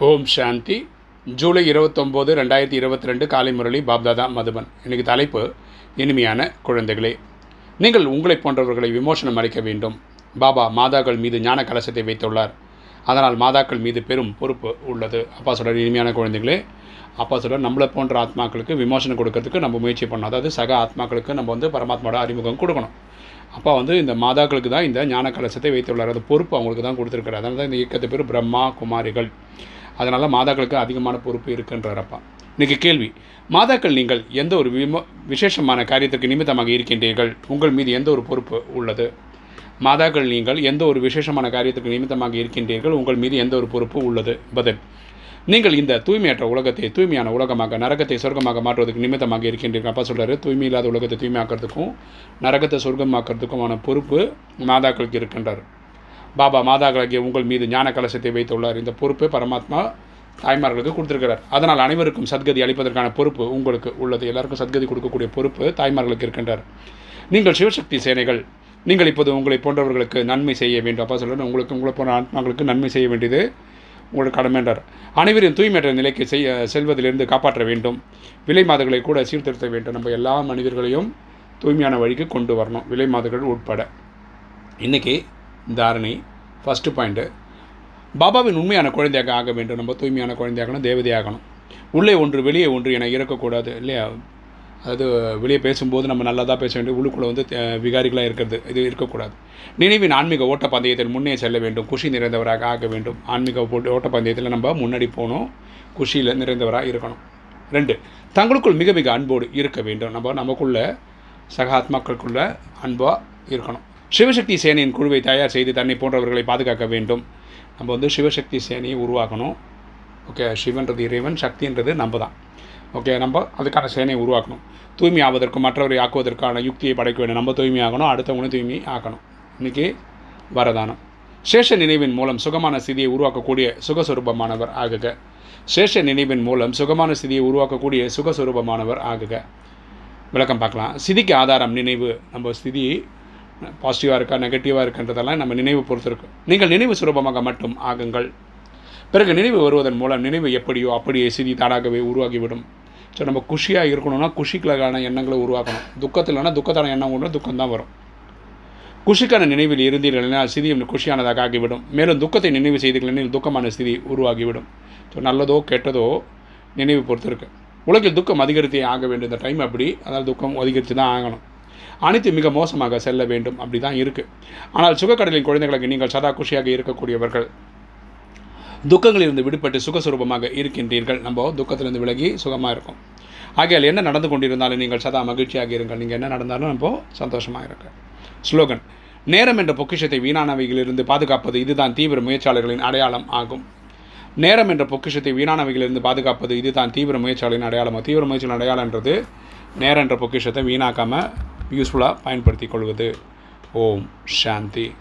ஓம் சாந்தி ஜூலை இருபத்தொம்போது ரெண்டாயிரத்தி இருபத்தி ரெண்டு காலை முரளி பாப்தாதா மதுபன் இன்னைக்கு தலைப்பு இனிமையான குழந்தைகளே நீங்கள் உங்களைப் போன்றவர்களை விமோசனம் அளிக்க வேண்டும் பாபா மாதாக்கள் மீது ஞான கலசத்தை வைத்துள்ளார் அதனால் மாதாக்கள் மீது பெரும் பொறுப்பு உள்ளது அப்பா சொல்கிறார் இனிமையான குழந்தைகளே அப்பா சொல்கிறார் நம்மளை போன்ற ஆத்மாக்களுக்கு விமோசனம் கொடுக்கறதுக்கு நம்ம முயற்சி பண்ணணும் அதாவது சக ஆத்மாக்களுக்கு நம்ம வந்து பரமாத்மாவோட அறிமுகம் கொடுக்கணும் அப்பா வந்து இந்த மாதாக்களுக்கு தான் இந்த ஞான கலசத்தை வைத்துள்ளார் அது பொறுப்பு அவங்களுக்கு தான் கொடுத்துருக்காரு அதனால தான் இந்த இயக்கத்து பேர் பிரம்மா குமாரிகள் அதனால் மாதாக்களுக்கு அதிகமான பொறுப்பு இருக்குன்றார் அப்பா இன்றைக்கி கேள்வி மாதாக்கள் நீங்கள் எந்த ஒரு விமோ விசேஷமான காரியத்திற்கு நிமித்தமாக இருக்கின்றீர்கள் உங்கள் மீது எந்த ஒரு பொறுப்பு உள்ளது மாதாக்கள் நீங்கள் எந்த ஒரு விசேஷமான காரியத்திற்கு நிமித்தமாக இருக்கின்றீர்கள் உங்கள் மீது எந்த ஒரு பொறுப்பு உள்ளது பதில் நீங்கள் இந்த தூய்மையற்ற உலகத்தை தூய்மையான உலகமாக நரகத்தை சொர்க்கமாக மாற்றுவதற்கு நிமித்தமாக இருக்கின்றீர்கள் அப்பா சொல்கிறாரு தூய்மை இல்லாத உலகத்தை தூய்மையாக்கிறதுக்கும் நரகத்தை சொர்க்கமாக்கிறதுக்குமான பொறுப்பு மாதாக்களுக்கு இருக்கின்றார் பாபா மாதாக்களாகிய உங்கள் மீது ஞான கலசத்தை வைத்துள்ளார் இந்த பொறுப்பை பரமாத்மா தாய்மார்களுக்கு கொடுத்துருக்கிறார் அதனால் அனைவருக்கும் சத்கதி அளிப்பதற்கான பொறுப்பு உங்களுக்கு உள்ளது எல்லாருக்கும் சத்கதி கொடுக்கக்கூடிய பொறுப்பு தாய்மார்களுக்கு இருக்கின்றார் நீங்கள் சிவசக்தி சேனைகள் நீங்கள் இப்போது உங்களை போன்றவர்களுக்கு நன்மை செய்ய வேண்டும் அப்பா சொல்கிறேன் உங்களுக்கு உங்களை போன்ற ஆத்மாக்களுக்கு நன்மை செய்ய வேண்டியது உங்களுக்கு கடமைன்றார் அனைவரையும் தூய்மையற்ற நிலைக்கு செய்ய செல்வதிலிருந்து காப்பாற்ற வேண்டும் விலை மாதங்களை கூட சீர்திருத்த வேண்டும் நம்ம எல்லா மனிதர்களையும் தூய்மையான வழிக்கு கொண்டு வரணும் விலை மாதங்கள் உட்பட இன்றைக்கி தாரணி ஃபஸ்ட்டு பாயிண்ட்டு பாபாவின் உண்மையான குழந்தையாக ஆக வேண்டும் நம்ம தூய்மையான குழந்தையாகணும் தேவதையாகணும் உள்ளே ஒன்று வெளியே ஒன்று என இருக்கக்கூடாது இல்லையா அதாவது வெளியே பேசும்போது நம்ம நல்லா தான் பேச வேண்டும் உள்ளுக்குள்ளே வந்து விகாரிகளாக இருக்கிறது இது இருக்கக்கூடாது நினைவின் ஆன்மீக ஓட்டப்பந்தயத்தில் முன்னே செல்ல வேண்டும் குஷி நிறைந்தவராக ஆக வேண்டும் ஆன்மீக போட்டு ஓட்டப்பந்தயத்தில் நம்ம முன்னாடி போகணும் குஷியில் நிறைந்தவராக இருக்கணும் ரெண்டு தங்களுக்குள் மிக மிக அன்போடு இருக்க வேண்டும் நம்ம நமக்குள்ள சக ஆத்மாக்களுக்குள்ள அன்பாக இருக்கணும் சிவசக்தி சேனையின் குழுவை தயார் செய்து தன்னை போன்றவர்களை பாதுகாக்க வேண்டும் நம்ம வந்து சிவசக்தி சேனையை உருவாக்கணும் ஓகே சிவன்றது இறைவன் சக்தின்றது நம்ம தான் ஓகே நம்ம அதுக்கான சேனையை உருவாக்கணும் தூய்மை ஆவதற்கும் மற்றவரை ஆக்குவதற்கான யுக்தியை படைக்க வேண்டும் நம்ம தூய்மை ஆகணும் அடுத்தவங்களும் தூய்மை ஆக்கணும் இன்றைக்கி வரதானம் சேஷ நினைவின் மூலம் சுகமான ஸ்திதியை உருவாக்கக்கூடிய சுகஸ்வரூபமானவர் ஆகுக சேஷ நினைவின் மூலம் சுகமான ஸ்திதியை உருவாக்கக்கூடிய சுகஸ்வரூபமானவர் ஆகுக விளக்கம் பார்க்கலாம் ஸ்திதிக்கு ஆதாரம் நினைவு நம்ம ஸ்திதி பாசிட்டிவாக இருக்கா நெகட்டிவாக இருக்குன்றதெல்லாம் நம்ம நினைவு பொறுத்து இருக்கு நீங்கள் நினைவு சுரூபமாக மட்டும் ஆகுங்கள் பிறகு நினைவு வருவதன் மூலம் நினைவு எப்படியோ அப்படியே சிதி தானாகவே உருவாகிவிடும் ஸோ நம்ம குஷியாக இருக்கணும்னா குஷிக்கான எண்ணங்களை உருவாக்கணும் துக்கத்தில்னா துக்கத்தான எண்ணம் ஒன்று துக்கம் தான் வரும் குஷிக்கான நினைவில் இருந்தீர்கள்னால் சிதியும் குஷியானதாக ஆகிவிடும் மேலும் துக்கத்தை நினைவு செய்தீர்கள் துக்கமான ஸ்திதி உருவாகிவிடும் ஸோ நல்லதோ கெட்டதோ நினைவு பொறுத்து இருக்கு உலகில் துக்கம் அதிகரித்தே ஆக வேண்டும் இந்த டைம் அப்படி அதாவது துக்கம் அதிகரித்து தான் ஆகணும் அனைத்து மிக மோசமாக செல்ல வேண்டும் அப்படி தான் இருக்குது ஆனால் சுகக்கடலின் குழந்தைகளுக்கு நீங்கள் சதா குஷியாக இருக்கக்கூடியவர்கள் துக்கங்களிலிருந்து விடுபட்டு சுகஸ்வரூபமாக இருக்கின்றீர்கள் நம்ம துக்கத்திலிருந்து விலகி சுகமாக இருக்கும் ஆகையால் என்ன நடந்து கொண்டிருந்தாலும் நீங்கள் சதா மகிழ்ச்சியாக இருங்கள் நீங்கள் என்ன நடந்தாலும் நம்ம சந்தோஷமாக இருங்க ஸ்லோகன் நேரம் என்ற பொக்கிஷத்தை வீணானவைகளிலிருந்து பாதுகாப்பது இதுதான் தீவிர முயற்சியாளர்களின் அடையாளம் ஆகும் நேரம் என்ற பொக்கிஷத்தை வீணானவைகளிலிருந்து பாதுகாப்பது இதுதான் தீவிர முயற்சியாளரின் அடையாளம் தீவிர முயற்சியின் அடையாளன்றது நேரம் என்ற பொக்கிஷத்தை வீணாக்காமல் யூஸ்ஃபுல்லாக பயன்படுத்தி கொள்வது ஓம் சாந்தி